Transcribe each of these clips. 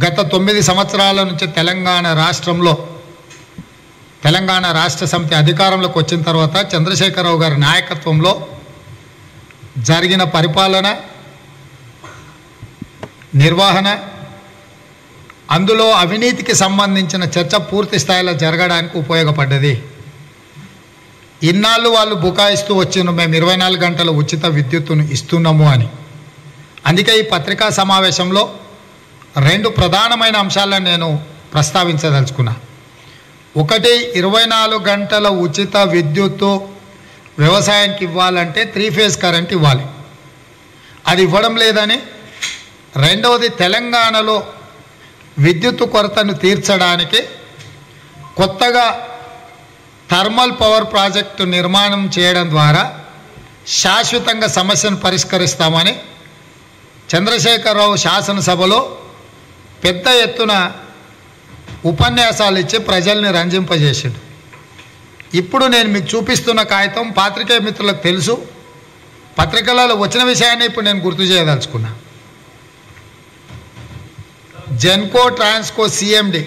గత తొమ్మిది సంవత్సరాల నుంచి తెలంగాణ రాష్ట్రంలో తెలంగాణ రాష్ట్ర సమితి అధికారంలోకి వచ్చిన తర్వాత చంద్రశేఖరరావు గారి నాయకత్వంలో జరిగిన పరిపాలన నిర్వహణ అందులో అవినీతికి సంబంధించిన చర్చ పూర్తి స్థాయిలో జరగడానికి ఉపయోగపడ్డది ఇన్నాళ్ళు వాళ్ళు బుకాయిస్తూ వచ్చిండ్రు మేము ఇరవై నాలుగు గంటల ఉచిత విద్యుత్తును ఇస్తున్నాము అని అందుకే ఈ పత్రికా సమావేశంలో రెండు ప్రధానమైన అంశాలను నేను ప్రస్తావించదలుచుకున్నా ఒకటి ఇరవై నాలుగు గంటల ఉచిత విద్యుత్తు వ్యవసాయానికి ఇవ్వాలంటే త్రీ ఫేజ్ కరెంట్ ఇవ్వాలి అది ఇవ్వడం లేదని రెండవది తెలంగాణలో విద్యుత్తు కొరతను తీర్చడానికి కొత్తగా థర్మల్ పవర్ ప్రాజెక్టు నిర్మాణం చేయడం ద్వారా శాశ్వతంగా సమస్యను పరిష్కరిస్తామని చంద్రశేఖరరావు శాసనసభలో పెద్ద ఎత్తున ఉపన్యాసాలు ఇచ్చి ప్రజల్ని రంజింపజేసాడు ఇప్పుడు నేను మీకు చూపిస్తున్న కాగితం పాత్రికేయ మిత్రులకు తెలుసు పత్రికలలో వచ్చిన విషయాన్ని ఇప్పుడు నేను గుర్తు చేయదలుచుకున్నా జెన్కో ట్రాన్స్కో సిఎండి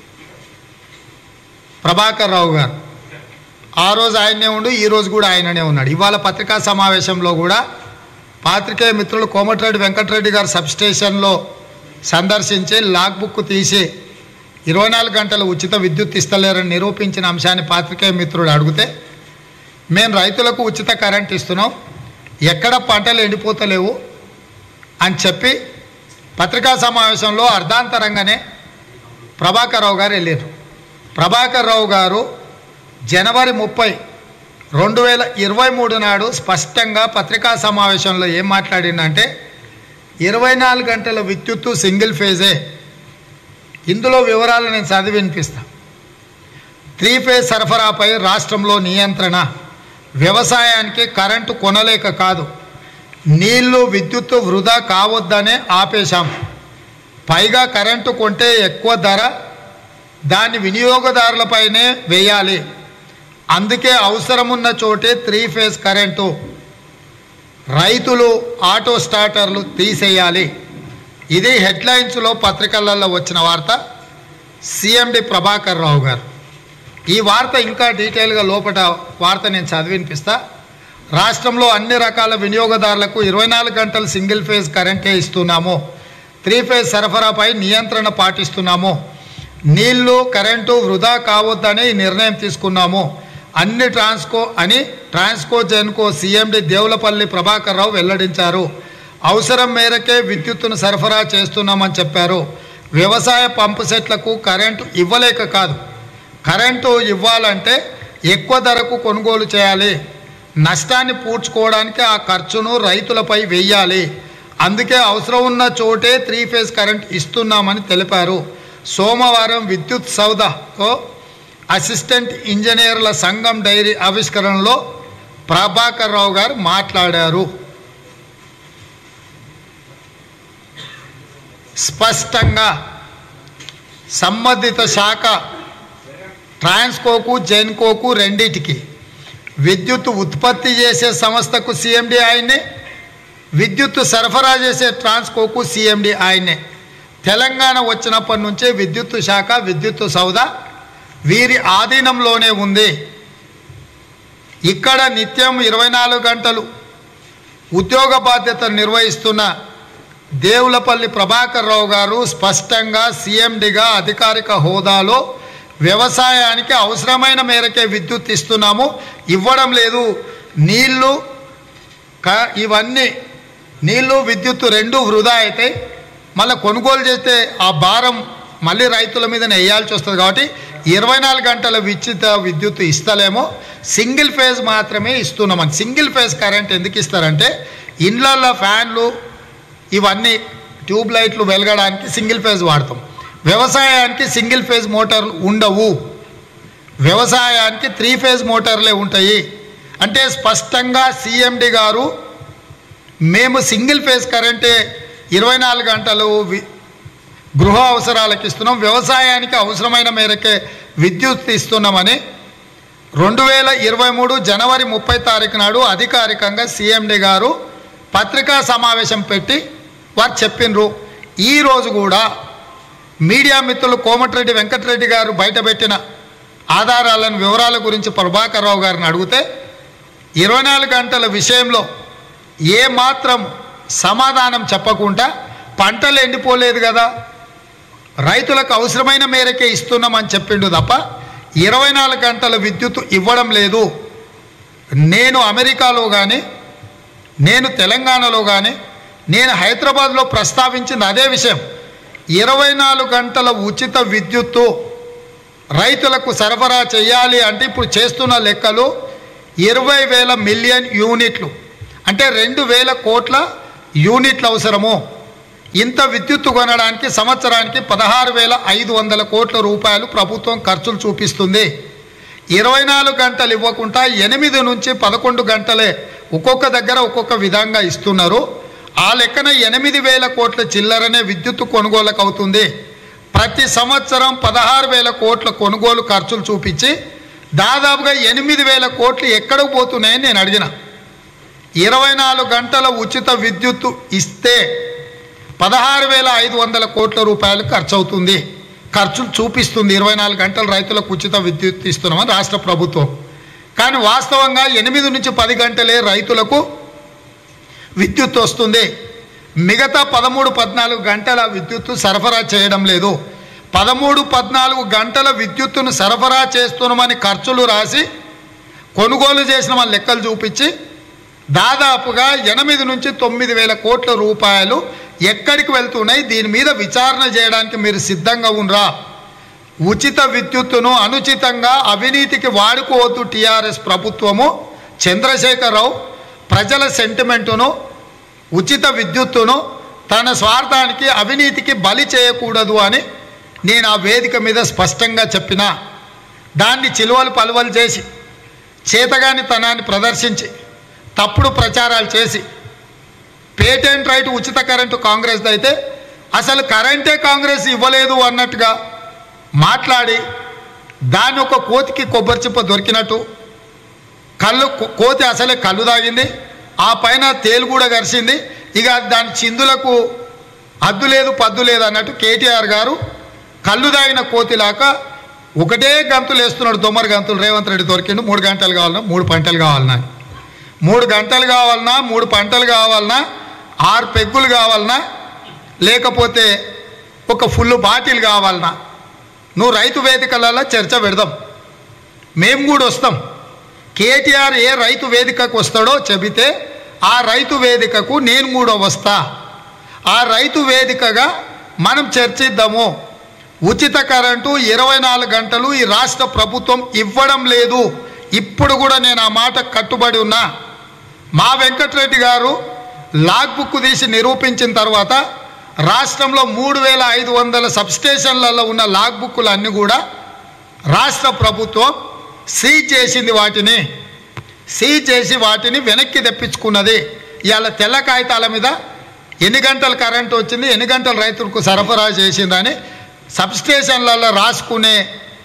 ప్రభాకర్ రావు గారు ఆ రోజు ఆయనే ఉండు ఈ రోజు కూడా ఆయననే ఉన్నాడు ఇవాళ పత్రికా సమావేశంలో కూడా పాత్రికేయ మిత్రులు కోమటిరెడ్డి వెంకటరెడ్డి గారు సబ్స్టేషన్లో సందర్శించి లాగ్ బుక్ తీసి ఇరవై నాలుగు గంటలు ఉచిత విద్యుత్ ఇస్తలేరని నిరూపించిన అంశాన్ని పాత్రికేయ మిత్రుడు అడిగితే మేము రైతులకు ఉచిత కరెంట్ ఇస్తున్నాం ఎక్కడ పంటలు ఎండిపోతలేవు అని చెప్పి పత్రికా సమావేశంలో అర్ధాంతరంగానే ప్రభాకర్ రావు గారు వెళ్ళారు ప్రభాకర్ రావు గారు జనవరి ముప్పై రెండు వేల ఇరవై మూడు నాడు స్పష్టంగా పత్రికా సమావేశంలో ఏం మాట్లాడిందంటే ఇరవై నాలుగు గంటల విద్యుత్తు సింగిల్ ఫేజే ఇందులో వివరాలు నేను చదివి వినిపిస్తా త్రీ ఫేజ్ సరఫరాపై రాష్ట్రంలో నియంత్రణ వ్యవసాయానికి కరెంటు కొనలేక కాదు నీళ్లు విద్యుత్తు వృధా కావద్దనే ఆపేశాం పైగా కరెంటు కొంటే ఎక్కువ ధర దాన్ని వినియోగదారులపైనే వేయాలి అందుకే అవసరమున్న చోటే త్రీ ఫేజ్ కరెంటు రైతులు ఆటో స్టార్టర్లు తీసేయాలి ఇది హెడ్లైన్స్లో పత్రికలలో వచ్చిన వార్త సిఎండి ప్రభాకర్ రావు గారు ఈ వార్త ఇంకా డీటెయిల్గా లోపల వార్త నేను చదివినిపిస్తా రాష్ట్రంలో అన్ని రకాల వినియోగదారులకు ఇరవై నాలుగు గంటలు సింగిల్ ఫేజ్ కరెంటే ఇస్తున్నాము త్రీ ఫేజ్ సరఫరాపై నియంత్రణ పాటిస్తున్నాము నీళ్లు కరెంటు వృధా కావద్దని ఈ నిర్ణయం తీసుకున్నాము అన్ని ట్రాన్స్కో అని ట్రాన్స్కో జెన్కో సీఎండి దేవులపల్లి ప్రభాకర్ రావు వెల్లడించారు అవసరం మేరకే విద్యుత్తును సరఫరా చేస్తున్నామని చెప్పారు వ్యవసాయ పంపు సెట్లకు కరెంటు ఇవ్వలేక కాదు కరెంటు ఇవ్వాలంటే ఎక్కువ ధరకు కొనుగోలు చేయాలి నష్టాన్ని పూడ్చుకోవడానికి ఆ ఖర్చును రైతులపై వెయ్యాలి అందుకే అవసరం ఉన్న చోటే త్రీ ఫేజ్ కరెంట్ ఇస్తున్నామని తెలిపారు సోమవారం విద్యుత్ సౌదాతో అసిస్టెంట్ ఇంజనీర్ల సంఘం డైరీ ఆవిష్కరణలో ప్రభాకర్ రావు గారు మాట్లాడారు స్పష్టంగా సంబంధిత శాఖ ట్రాన్స్కోకు జెన్కోకు రెండిటికి విద్యుత్ ఉత్పత్తి చేసే సంస్థకు సిఎండి ఆయనే విద్యుత్ సరఫరా చేసే ట్రాన్స్కోకు సిఎండి ఆయనే తెలంగాణ వచ్చినప్పటి నుంచే విద్యుత్ శాఖ విద్యుత్ సౌదా వీరి ఆధీనంలోనే ఉంది ఇక్కడ నిత్యం ఇరవై నాలుగు గంటలు ఉద్యోగ బాధ్యతలు నిర్వహిస్తున్న దేవులపల్లి ప్రభాకర్ రావు గారు స్పష్టంగా సీఎండిగా అధికారిక హోదాలో వ్యవసాయానికి అవసరమైన మేరకే విద్యుత్ ఇస్తున్నాము ఇవ్వడం లేదు నీళ్లు క ఇవన్నీ నీళ్లు విద్యుత్ రెండు వృధా అయితే మళ్ళీ కొనుగోలు చేస్తే ఆ భారం మళ్ళీ రైతుల మీదనే వేయాల్సి వస్తుంది కాబట్టి ఇరవై నాలుగు గంటల విద్యుత్ విద్యుత్ ఇస్తలేమో సింగిల్ ఫేజ్ మాత్రమే ఇస్తున్నామని సింగిల్ ఫేజ్ కరెంట్ ఎందుకు ఇస్తారంటే ఇండ్లల్లో ఫ్యాన్లు ఇవన్నీ ట్యూబ్ లైట్లు వెలగడానికి సింగిల్ ఫేజ్ వాడతాం వ్యవసాయానికి సింగిల్ ఫేజ్ మోటార్లు ఉండవు వ్యవసాయానికి త్రీ ఫేజ్ మోటార్లే ఉంటాయి అంటే స్పష్టంగా సిఎండి గారు మేము సింగిల్ ఫేజ్ కరెంటే ఇరవై నాలుగు గంటలు వి- గృహ అవసరాలకు ఇస్తున్నాం వ్యవసాయానికి అవసరమైన మేరకే విద్యుత్ ఇస్తున్నామని రెండు వేల ఇరవై మూడు జనవరి ముప్పై తారీఖు నాడు అధికారికంగా సీఎండి గారు పత్రికా సమావేశం పెట్టి వారు చెప్పినరు ఈరోజు కూడా మీడియా మిత్రులు కోమటిరెడ్డి వెంకటరెడ్డి గారు బయటపెట్టిన ఆధారాలను వివరాల గురించి ప్రభాకర్ రావు గారిని అడిగితే ఇరవై నాలుగు గంటల విషయంలో ఏమాత్రం సమాధానం చెప్పకుండా పంటలు ఎండిపోలేదు కదా రైతులకు అవసరమైన మేరకే ఇస్తున్నామని చెప్పిండు తప్ప ఇరవై నాలుగు గంటల విద్యుత్ ఇవ్వడం లేదు నేను అమెరికాలో కానీ నేను తెలంగాణలో కానీ నేను హైదరాబాద్లో ప్రస్తావించింది అదే విషయం ఇరవై నాలుగు గంటల ఉచిత విద్యుత్తు రైతులకు సరఫరా చేయాలి అంటే ఇప్పుడు చేస్తున్న లెక్కలు ఇరవై వేల మిలియన్ యూనిట్లు అంటే రెండు వేల కోట్ల యూనిట్లు అవసరము ఇంత విద్యుత్తు కొనడానికి సంవత్సరానికి పదహారు వేల ఐదు వందల కోట్ల రూపాయలు ప్రభుత్వం ఖర్చులు చూపిస్తుంది ఇరవై నాలుగు గంటలు ఇవ్వకుండా ఎనిమిది నుంచి పదకొండు గంటలే ఒక్కొక్క దగ్గర ఒక్కొక్క విధంగా ఇస్తున్నారు ఆ లెక్కన ఎనిమిది వేల కోట్ల చిల్లరనే విద్యుత్తు కొనుగోలుకు అవుతుంది ప్రతి సంవత్సరం పదహారు వేల కోట్ల కొనుగోలు ఖర్చులు చూపించి దాదాపుగా ఎనిమిది వేల కోట్లు ఎక్కడికి పోతున్నాయని నేను అడిగిన ఇరవై నాలుగు గంటల ఉచిత విద్యుత్తు ఇస్తే పదహారు వేల ఐదు వందల కోట్ల రూపాయలు ఖర్చు అవుతుంది ఖర్చులు చూపిస్తుంది ఇరవై నాలుగు గంటలు రైతులకు ఉచిత విద్యుత్ ఇస్తున్నామని రాష్ట్ర ప్రభుత్వం కానీ వాస్తవంగా ఎనిమిది నుంచి పది గంటలే రైతులకు విద్యుత్ వస్తుంది మిగతా పదమూడు పద్నాలుగు గంటల విద్యుత్తు సరఫరా చేయడం లేదు పదమూడు పద్నాలుగు గంటల విద్యుత్తును సరఫరా చేస్తున్నామని ఖర్చులు రాసి కొనుగోలు చేసిన వాళ్ళ లెక్కలు చూపించి దాదాపుగా ఎనిమిది నుంచి తొమ్మిది వేల కోట్ల రూపాయలు ఎక్కడికి వెళ్తున్నాయి దీని మీద విచారణ చేయడానికి మీరు సిద్ధంగా ఉన్నరా ఉచిత విద్యుత్తును అనుచితంగా అవినీతికి వాడుకోవద్దు టీఆర్ఎస్ ప్రభుత్వము చంద్రశేఖరరావు ప్రజల సెంటిమెంటును ఉచిత విద్యుత్తును తన స్వార్థానికి అవినీతికి బలి చేయకూడదు అని నేను ఆ వేదిక మీద స్పష్టంగా చెప్పిన దాన్ని చిలువలు పలువలు చేసి చేతగాని తనాన్ని ప్రదర్శించి తప్పుడు ప్రచారాలు చేసి పేటెంట్ రైట్ ఉచిత కరెంటు కాంగ్రెస్ అయితే అసలు కరెంటే కాంగ్రెస్ ఇవ్వలేదు అన్నట్టుగా మాట్లాడి దాన్ని ఒక కోతికి కొబ్బరి చిప్ప దొరికినట్టు కళ్ళు కో- కోతి అసలే కళ్ళు తాగింది ఆ పైన తేలు కూడా గరిచింది ఇక దాని చిందులకు అద్దు లేదు పద్దు లేదు అన్నట్టు కేటీఆర్ గారు కళ్ళు తాగిన కోతిలాగా ఒకటే గంతులు వేస్తున్నాడు దొమ్మరి గంతులు రేవంత్ రెడ్డి దొరికిండు మూడు గంటలు కావాలన్నా మూడు పంటలు కావాలన్నా అని. మూడు గంటలు కావాలన్నా మూడు పంటలు కావాలన్నా ఆరు పెగ్గులు కావాలన్నా లేకపోతే ఒక ఫుల్ బాటిల్ కావాలన్నా నువ్వు రైతు వేదికలలో చర్చ పెడదాం మేము కూడా వస్తాం కేటీఆర్ ఏ రైతు వేదికకు వస్తాడో చెబితే ఆ రైతు వేదికకు నేను కూడా వస్తా ఆ రైతు వేదికగా మనం చర్చిద్దాము ఉచిత కరెంటు ఇరవై నాలుగు గంటలు ఈ రాష్ట్ర ప్రభుత్వం ఇవ్వడం లేదు ఇప్పుడు కూడా నేను ఆ మాట కట్టుబడి ఉన్నా మా వెంకటరెడ్డి గారు లాగ్ బుక్ తీసి నిరూపించిన తర్వాత రాష్ట్రంలో మూడు వేల ఐదు వందల సబ్స్టేషన్లలో ఉన్న లాగ్ బుక్కులు అన్నీ కూడా రాష్ట్ర ప్రభుత్వం సీజ్ చేసింది వాటిని సీజ్ చేసి వాటిని వెనక్కి తెప్పించుకున్నది ఇవాళ తెల్ల కాగితాల మీద ఎన్ని గంటలు కరెంటు వచ్చింది ఎన్ని గంటలు రైతులకు సరఫరా చేసిందని సబ్స్టేషన్లలో రాసుకునే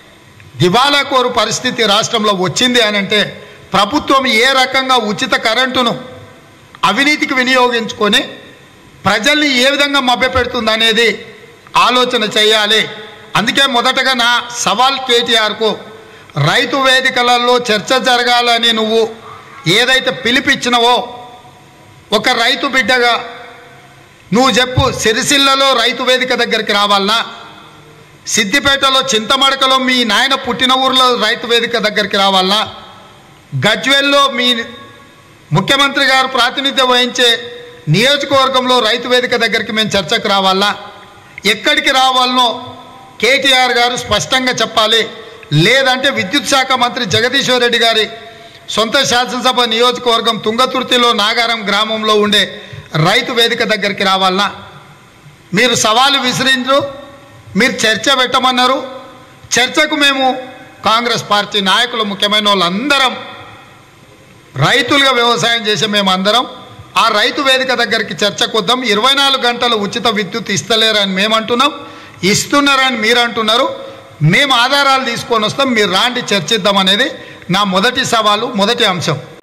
దివాలా కోరు పరిస్థితి రాష్ట్రంలో వచ్చింది అని అంటే ప్రభుత్వం ఏ రకంగా ఉచిత కరెంటును అవినీతికి వినియోగించుకొని ప్రజల్ని ఏ విధంగా మభ్యపెడుతుంది అనేది ఆలోచన చేయాలి అందుకే మొదటగా నా సవాల్ కేటీఆర్కు రైతు వేదికలలో చర్చ జరగాలని నువ్వు ఏదైతే పిలిపిచ్చినవో ఒక రైతు బిడ్డగా నువ్వు చెప్పు సిరిసిల్లలో రైతు వేదిక దగ్గరికి రావాలనా సిద్దిపేటలో చింతమడకలో మీ నాయన పుట్టిన ఊర్లో రైతు వేదిక దగ్గరికి రావాలనా గజ్వెల్లో మీ ముఖ్యమంత్రి గారు ప్రాతినిధ్యం వహించే నియోజకవర్గంలో రైతు వేదిక దగ్గరికి మేము చర్చకు రావాలా ఎక్కడికి రావాలనో కేటీఆర్ గారు స్పష్టంగా చెప్పాలి లేదంటే విద్యుత్ శాఖ మంత్రి జగదీశ్వర్ రెడ్డి గారి సొంత శాసనసభ నియోజకవర్గం తుంగతుర్తిలో నాగారం గ్రామంలో ఉండే రైతు వేదిక దగ్గరికి రావాలనా మీరు సవాలు విసిరించరు మీరు చర్చ పెట్టమన్నారు చర్చకు మేము కాంగ్రెస్ పార్టీ నాయకులు ముఖ్యమైన వాళ్ళందరం రైతులుగా వ్యవసాయం చేసే మేమందరం ఆ రైతు వేదిక దగ్గరికి చర్చకు వద్దాం ఇరవై నాలుగు గంటలు ఉచిత విద్యుత్ ఇస్తలేరని మేము అంటున్నాం ఇస్తున్నారని మీరు అంటున్నారు మేము ఆధారాలు తీసుకొని వస్తాం మీరు రాండి చర్చిద్దాం అనేది నా మొదటి సవాలు మొదటి అంశం